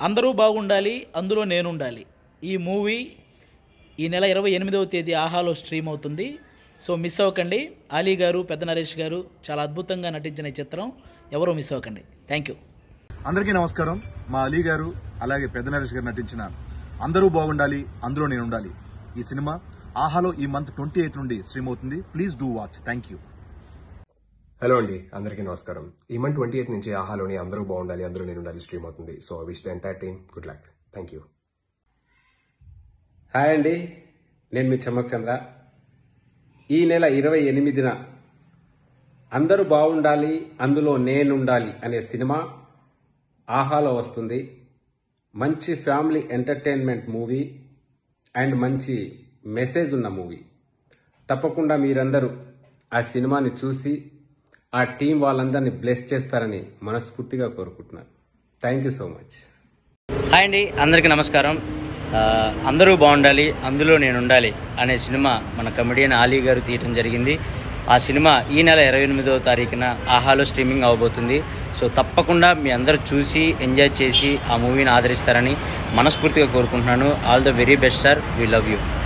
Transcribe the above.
అందరూ బాగుండాలి అందులో నేనుండాలి ఈ మూవీ ఈ నెల ఇరవై ఎనిమిదవ తేదీ ఆహాలో స్ట్రీమ్ అవుతుంది సో మిస్ అవ్వకండి అలీ గారు పెద్ద నరేష్ గారు చాలా అద్భుతంగా నటించిన ఈ చిత్రం ఎవరూ మిస్ అవ్వకండి థ్యాంక్ యూ అందరికీ నమస్కారం మా అలీ గారు అలాగే పెద్ద నరేష్ గారు నటించిన అందరూ బాగుండాలి అందులో నేను ఉండాలి ఈ సినిమా ఆహాలో ఈ మంత్ ట్వంటీ ఎయిత్ నుండి స్ట్రీమ్ అవుతుంది please do watch thank you hello అండి అందరికీ నమస్కారం ఈ మంత్ ట్వంటీ ఎయిత్ నుంచి ఆహాలోని అందరూ బాగుండాలి అందరూ నేను ఉండాలి స్ట్రీమ్ అవుతుంది so wish the entire team good luck thank you hi అండి నేను మీ చమ్మక్ చంద్ర ఈ నెల ఇరవై ఎనిమిదిన అందరూ బాగుండాలి అందులో నేనుండాలి అనే సినిమా ఆహాలో వస్తుంది మంచి ఫ్యామిలీ ఎంటర్టైన్మెంట్ మూవీ అండ్ మంచి మెసేజ్ ఉన్న మూవీ తప్పకుండా మీరందరూ ఆ సినిమాని చూసి ఆ టీం వాళ్ళందరినీ బ్లెస్ చేస్తారని మనస్ఫూర్తిగా కోరుకుంటున్నాను thank you so much hi అండి అందరికీ నమస్కారం ఆ, అందరూ బాగుండాలి అందులో నేను ఉండాలి అనే సినిమా మన కమెడియన్ ఆలీ గారు తీయటం జరిగింది ఆ సినిమా ఈ నెల ఇరవై ఎనిమిదవ తారీఖున ఆహాలో స్ట్రీమింగ్ అవబోతుంది సో తప్పకుండా మీ అందరూ చూసి ఎంజాయ్ చేసి ఆ మూవీని ఆదరిస్తారని మనస్ఫూర్తిగా కోరుకుంటున్నాను all the very best sir we love you